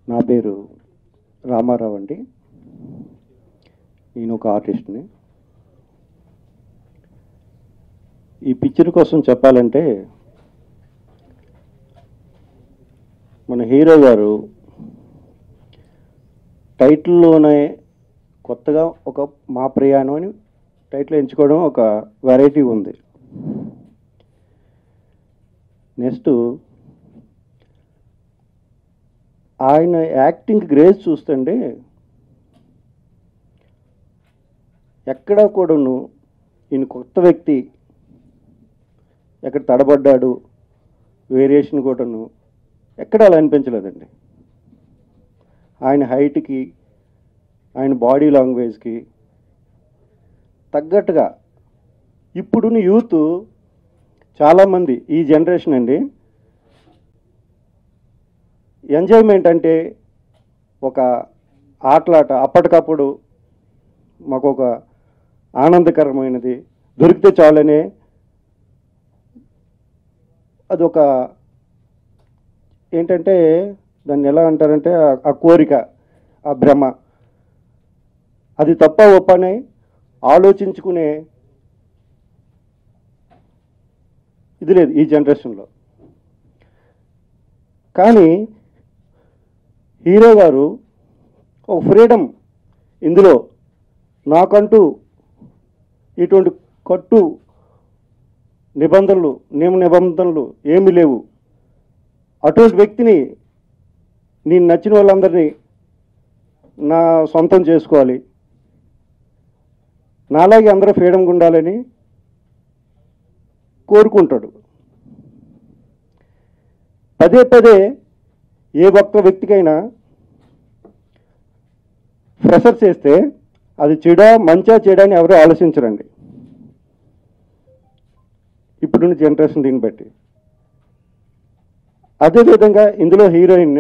నా పేరు రామారావు అండి నేను ఒక ఆర్టిస్ట్ని ఈ పిక్చర్ కోసం చెప్పాలంటే మన హీరో గారు టైటిల్లోనే కొత్తగా ఒక మా ప్రయాణం అని టైటిల్ ఎంచుకోవడం ఒక వెరైటీ ఉంది నెక్స్ట్ ఆయన యాక్టింగ్ గ్రేస్ చూస్తుంటే ఎక్కడా కూడాను ఈయన కొత్త వ్యక్తి ఎక్కడ తడబడ్డాడు వేరియేషన్ కూడాను ఎక్కడ అలా అనిపించలేదండి ఆయన హైట్కి ఆయన బాడీ లాంగ్వేజ్కి తగ్గట్టుగా ఇప్పుడున్న యూత్ చాలామంది ఈ జనరేషన్ అండి ఎంజాయ్మెంట్ అంటే ఒక ఆటలాట అప్పటికప్పుడు మాకు ఒక ఆనందకరమైనది దొరికితే చాలనే అదొక ఏంటంటే దాన్ని ఎలా అంటారంటే ఆ- ఆ కోరిక ఆ భ్రమ అది తప్ప ఒప్పని ఆలోచించుకునే ఇది లేదు ఈ జనరేషన్లో కానీ హీరో గారు ఒక ఫ్రీడమ్ ఇందులో నాకంటూ ఇటువంటి కట్టు నిబంధనలు నియమ నిబంధనలు ఏమీ లేవు అటువంటి వ్యక్తిని నేను నచ్చిన వాళ్ళందరినీ నా సొంతం చేసుకోవాలి నాలాగే అందరూ ఫ్రీడమ్గా ఉండాలని కోరుకుంటాడు పదే పదే ఏ ఒక్క వ్యక్తికైనా ప్రెషర్ చేస్తే అది చెడా మంచా చెడా అని ఎవరు ఆలోచించరండి ఇప్పుడున్న జనరేషన్ దీన్ని బట్టి అదేవిధంగా ఇందులో హీరోయిన్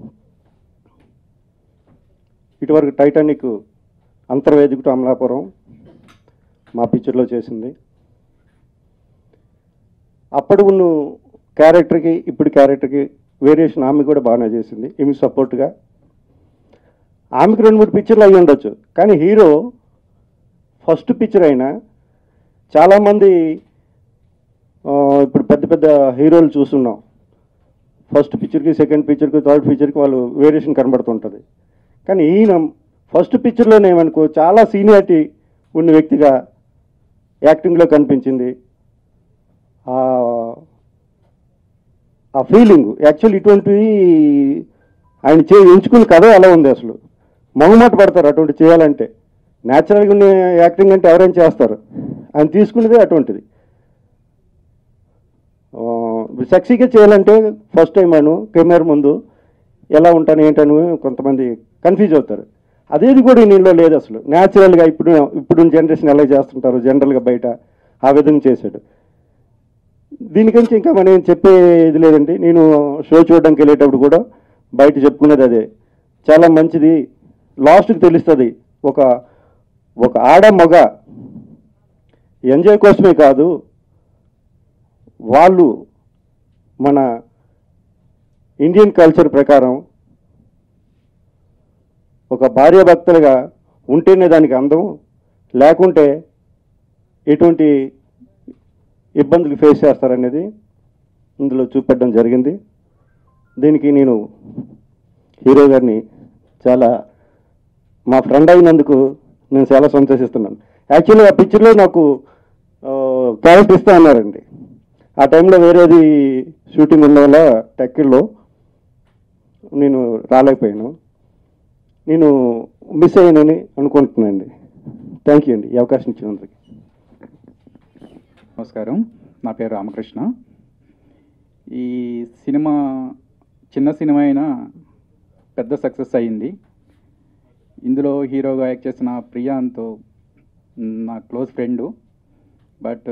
ఇటువరకు టైటానిక్ అంతర్వేదిక టు అమలాపురం మా పిక్చర్లో చేసింది అప్పుడు ఉన్న క్యారెక్టర్కి ఇప్పుడు క్యారెక్టర్కి వేరియేషన్ ఆమె కూడా బాగానే చేసింది ఈమె సపోర్ట్గా ఆమెకు రెండు మూడు పిక్చర్లు అయ్యి ఉండొచ్చు కానీ హీరో ఫస్ట్ పిక్చర్ అయినా చాలామంది ఆ, ఇప్పుడు పెద్ద పెద్ద హీరోలు చూస్తున్నాం ఫస్ట్ పిక్చర్కి సెకండ్ పిక్చర్కి థర్డ్ పిక్చర్కి వాళ్ళు వేరియేషన్ కనబడుతుంటుంది కానీ ఈయన ఫస్ట్ పిక్చర్లోనే ఏమనుకో చాలా సీనియారిటీ ఉన్న వ్యక్తిగా యాక్టింగ్లో కనిపించింది ఆ- ఆ ఫీలింగ్ యాక్చువల్ ఇటువంటివి ఆయన చే ఎంచుకున్న కథ ఎలా ఉంది అసలు మొహమాట పడతారు అటువంటి చేయాలంటే న్యాచురల్గా ఉన్న యాక్టింగ్ అంటే ఎవరైనా చేస్తారు ఆయన తీసుకున్నదే అటువంటిది సెక్సీగా చేయాలంటే ఫస్ట్ టైం అను కెమెరా ముందు ఎలా ఉంటాను ఏంటని కొంతమంది కన్ఫ్యూజ్ అవుతారు అదేది కూడా నీలో లేదు అసలు న్యాచురల్గా ఇప్పుడు ఇప్పుడు జనరేషన్ ఎలా చేస్తుంటారు జనరల్గా బయట ఆ విధంగా చేశాడు దీనికంచి ఇంకా మనం ఏం చెప్పేది లేదండి నేను షో చూడడానికి వెళ్ళేటప్పుడు కూడా బయట చెప్పుకునేది అదే చాలా మంచిది లాస్ట్కి తెలుస్తుంది ఒక ఒక ఆడ మగ ఎంజాయ్ కోసమే కాదు వాళ్ళు మన ఇండియన్ కల్చర్ ప్రకారం ఒక భార్యాభర్తలుగా ఉంటేనే దానికి అందం లేకుంటే ఎటువంటి ఇబ్బందులు ఫేస్ చేస్తారనేది ఇందులో చూపెట్టడం జరిగింది దీనికి నేను హీరో గారిని చాలా మా ఫ్రెండ్ అయినందుకు నేను చాలా సంతోషిస్తున్నాను యాక్చువల్లీ ఆ పిక్చర్లో నాకు క్యారెక్టర్ ఇస్తా అన్నారండి ఆ టైంలో వేరేది షూటింగ్ ఉన్న వల్ల టెక్కిల్లో నేను రాలేకపోయాను నేను మిస్ అయ్యానని అనుకుంటున్నానండి థ్యాంక్ యూ అండి ఈ అవకాశం ఇచ్చినందుకు నమస్కారం నా పేరు రామకృష్ణ ఈ సినిమా చిన్న సినిమా అయినా పెద్ద సక్సెస్ అయ్యింది ఇందులో హీరోగా యాక్ట్ చేసిన ప్రియాంత్ నా close friend but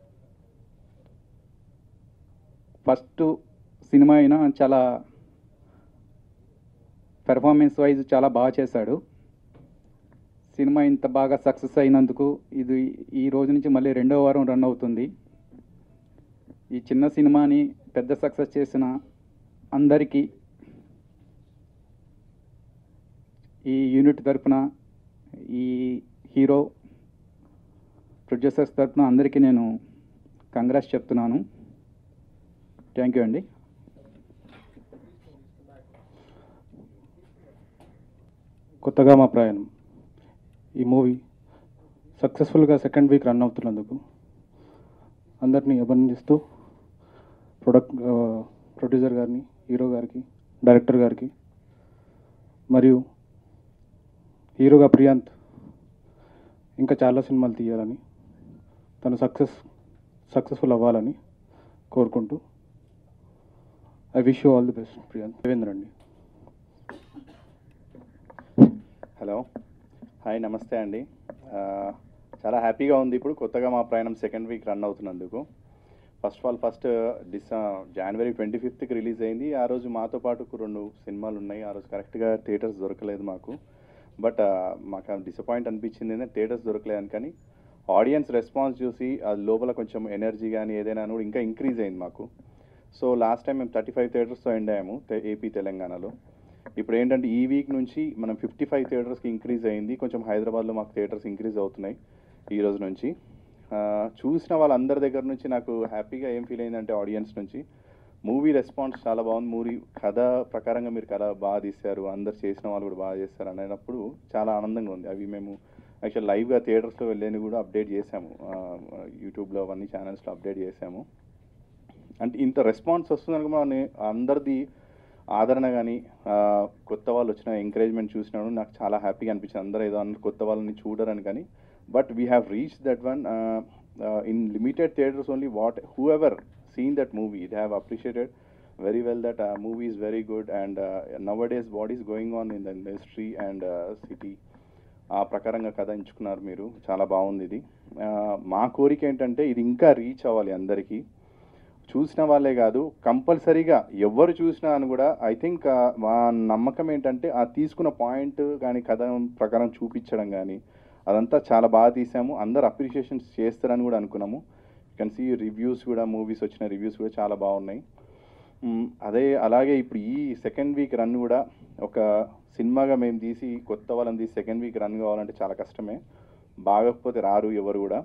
first cinema అయినా చాలా పెర్ఫార్మెన్స్ వైజ్ చాలా బాగా చేశాడు సినిమా ఇంత బాగా సక్సెస్ అయినందుకు ఇది ఈ రోజు నుంచి మళ్ళీ రెండో వారం రన్ అవుతుంది ఈ చిన్న సినిమాని పెద్ద సక్సెస్ చేసిన అందరికీ ఈ యూనిట్ తరపున ఈ హీరో ప్రొడ్యూసర్స్ తరపున అందరికీ నేను కంగ్రాట్స్ చెప్తున్నాను థ్యాంక్ యూ అండి కొత్తగా మా ప్రయాణం ఈ మూవీ సక్సెస్ఫుల్గా సెకండ్ వీక్ రన్ అవుతున్నందుకు అందరినీ అభినందిస్తూ ప్రొడక్ట్ ప్రొడ్యూసర్ గారిని హీరో గారికి డైరెక్టర్ గారికి మరియు హీరోగా ప్రియాంత్ ఇంకా చాలా సినిమాలు తీయాలని తను సక్సెస్ సక్సెస్ఫుల్ అవ్వాలని కోరుకుంటూ I wish you all the best Priyanth Devendra అండి హలో హాయ్ నమస్తే అండి ఆ, చాలా హ్యాపీగా ఉంది ఇప్పుడు కొత్తగా మా ప్రయాణం సెకండ్ వీక్ రన్ అవుతున్నందుకు ఫస్ట్ ఆఫ్ ఆల్ ఫస్ట్ డిస జనవరి ట్వంటీ ఫిఫ్త్కి రిలీజ్ అయింది ఆ రోజు మాతో పాటు ఒక రెండు సినిమాలు ఉన్నాయి ఆ రోజు కరెక్ట్గా థియేటర్స్ దొరకలేదు మాకు బట్ మాకు డిసప్పాయింట్ అనిపించింది ఏంటంటే థియేటర్స్ దొరకలేదు కానీ ఆడియన్స్ రెస్పాన్స్ చూసి అది లోపల కొంచెం ఎనర్జీ కానీ ఏదైనా కూడా ఇంకా ఇంక్రీజ్ అయింది మాకు సో లాస్ట్ టైం మేము థర్టీ ఫైవ్ థియేటర్స్తో ఎండ్ అయ్యాము తె- ఏపీ తెలంగాణలో ఇప్పుడు ఏంటంటే ఈ వీక్ నుంచి మనం ఫిఫ్టీ ఫైవ్ థియేటర్స్కి ఇంక్రీజ్ అయింది కొంచెం హైదరాబాద్లో మాకు థియేటర్స్ ఇంక్రీజ్ అవుతున్నాయి ఈ రోజు నుంచి ఆ, చూసిన వాళ్ళందరి దగ్గర నుంచి నాకు హ్యాపీగా ఏం ఫీల్ అయిందంటే ఆడియన్స్ నుంచి మూవీ రెస్పాన్స్ చాలా బాగుంది మూవీ కథ ప్రకారంగా మీరు కథ బాగా తీశారు అందరు చేసిన వాళ్ళు కూడా బాగా చేస్తారు అనేటప్పుడు చాలా ఆనందంగా ఉంది అవి మేము యాక్చువల్ లైవ్గా థియేటర్స్లో వెళ్ళని కూడా అప్డేట్ చేశాము ఆ, యూట్యూబ్లో అవన్నీ ఛానల్స్లో అప్డేట్ చేశాము అంటే ఇంత రెస్పాన్స్ వస్తుందని మనం అందరిది ఆదరణ కానీ కొత్త వాళ్ళు వచ్చిన ఎంకరేజ్మెంట్ చూసినప్పుడు నాకు చాలా హ్యాపీగా అనిపించింది అందరూ ఏదో అందరు కొత్త వాళ్ళని చూడరని కానీ but we have reach that one in limited theatres only what whoever seen that movie they have appreciated very well that movie is very good and now days what is going on in the industry and city ఆ ప్రకారంగా కథ ఎంచుకున్నారు మీరు చాలా బాగుంది ఇది ఆ, మా కోరిక ఏంటంటే ఇది ఇంకా రీచ్ అవ్వాలి అందరికీ చూసిన వాళ్ళే కాదు కంపల్సరీగా ఎవరు చూసినా అని కూడా ఐ థింక్ మా నమ్మకం ఏంటంటే ఆ తీసుకున్న పాయింట్ కానీ కథ ప్రకారం చూపించడం కానీ అదంతా చాలా బాగా తీసాము అందరు అప్రిషియేషన్స్ చేస్తారని కూడా అనుకున్నాము కెన్ సీ రివ్యూస్ కూడా మూవీస్ వచ్చిన రివ్యూస్ కూడా చాలా బాగున్నాయి మ్, అదే అలాగే ఇప్పుడు ఈ సెకండ్ వీక్ రన్ కూడా ఒక సినిమాగా మేము తీసి కొత్త వాళ్ళని తీసి సెకండ్ వీక్ రన్ కావాలంటే చాలా కష్టమే బాగకపోతే రారు ఎవరు కూడా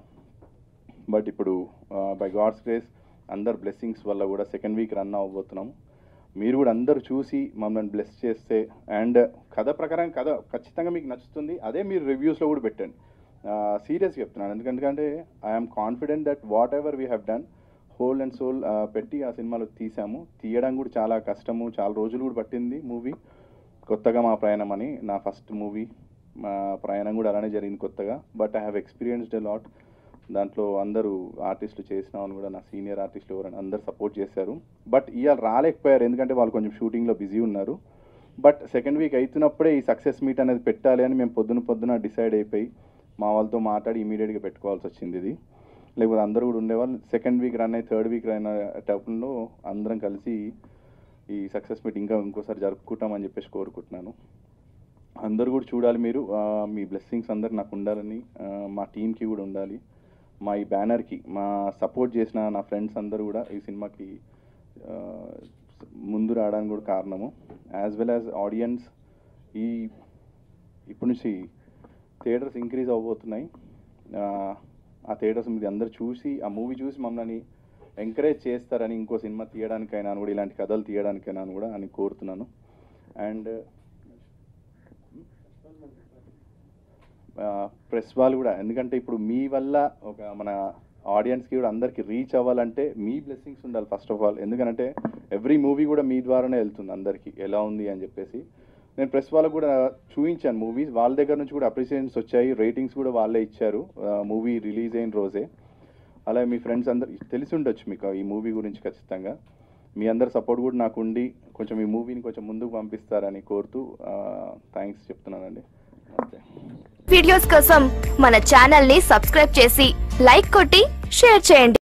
బట్ ఇప్పుడు బై గాడ్స్ గ్రేస్ అందరు బ్లెస్సింగ్స్ వల్ల కూడా సెకండ్ వీక్ రన్ అవ్వబోతున్నాము మీరు కూడా అందరూ చూసి మమ్మల్ని బ్లెస్ చేస్తే అండ్ కథ ప్రకారం కథ ఖచ్చితంగా మీకు నచ్చుతుంది అదే మీరు రివ్యూస్లో కూడా పెట్టండి సీరియస్గా చెప్తున్నాను ఎందుకంటే I'm confident that whatever we have done whole and soul పెట్టి ఆ సినిమాలో తీసాము తీయడం కూడా చాలా కష్టము చాలా రోజులు కూడా పట్టింది మూవీ కొత్తగా మా ప్రయాణం అని నా ఫస్ట్ మూవీ మా ప్రయాణం కూడా అలానే జరిగింది కొత్తగా but I have experienced lot దాంట్లో అందరూ ఆర్టిస్టులు చేసిన వాళ్ళు కూడా నా సీనియర్ ఆర్టిస్టులు ఎవరైనా అందరు సపోర్ట్ చేశారు బట్ ఇవాళ రాలేకపోయారు ఎందుకంటే వాళ్ళు కొంచెం షూటింగ్లో బిజీ ఉన్నారు బట్ సెకండ్ వీక్ అవుతున్నప్పుడే ఈ సక్సెస్ మీట్ అనేది పెట్టాలి అని మేము పొద్దున పొద్దున డిసైడ్ అయిపోయి మా వాళ్ళతో మాట్లాడి ఇమీడియట్గా పెట్టుకోవాల్సి వచ్చింది ఇది లేకపోతే అందరూ కూడా ఉండేవాళ్ళు సెకండ్ వీక్ రన్ అయ్యి థర్డ్ వీక్ రన్ టైంలో అందరం కలిసి ఈ సక్సెస్ మీట్ ఇంకా ఇంకోసారి జరుపుకుంటామని చెప్పేసి కోరుకుంటున్నాను అందరూ కూడా చూడాలి మీరు ఆ, మీ బ్లెస్సింగ్స్ అందరు నాకు ఉండాలని ఆ, మా టీంకి కూడా ఉండాలి మా ఈ బ్యానర్కి మా సపోర్ట్ చేసిన నా ఫ్రెండ్స్ అందరూ కూడా ఈ సినిమాకి ఆ, ముందు రావడానికి కూడా కారణము యాజ్ వెల్ యాజ్ ఆడియన్స్ ఈ ఇప్పటి నుంచి థియేటర్స్ ఇంక్రీజ్ అవ్వబోతున్నాయి ఆ, ఆ థియేటర్స్ మీరు అందరు చూసి ఆ మూవీ చూసి మమ్మల్ని ఎంకరేజ్ చేస్తారని ఇంకో సినిమా తీయడానికైనా అని కూడా ఇలాంటి కథలు తీయడానికైనా అని కూడా అని కోరుతున్నాను అండ్ ప్రెస్ వాళ్ళు కూడా ఎందుకంటే ఇప్పుడు మీ వల్ల ఒక మన ఆడియన్స్కి కూడా అందరికి రీచ్ అవ్వాలంటే మీ బ్లెస్సింగ్స్ ఉండాలి ఫస్ట్ ఆఫ్ ఆల్ ఎందుకంటే ఎవ్రీ మూవీ కూడా మీ ద్వారానే వెళ్తుంది అందరికీ ఎలా ఉంది అని చెప్పేసి నేను ప్రెస్ వాళ్ళకు కూడా చూపించాను మూవీస్ వాళ్ళ దగ్గర నుంచి కూడా అప్రిసియేషన్స్ వచ్చాయి రేటింగ్స్ కూడా వాళ్ళే ఇచ్చారు మూవీ రిలీజ్ అయిన రోజే అలాగే మీ ఫ్రెండ్స్ అందరు తెలిసి ఉండొచ్చు మీకు ఈ మూవీ గురించి ఖచ్చితంగా మీ అందరి సపోర్ట్ కూడా నాకు ఉండి కొంచెం ఈ మూవీని కొంచెం ముందుకు పంపిస్తారని కోరుతూ థ్యాంక్స్ చెప్తున్నానండి నమస్తే వీడియోస్ కోసం మన ఛానల్ ని సబ్స్క్రైబ్ చేసి లైక్ కొట్టి షేర్ చేయండి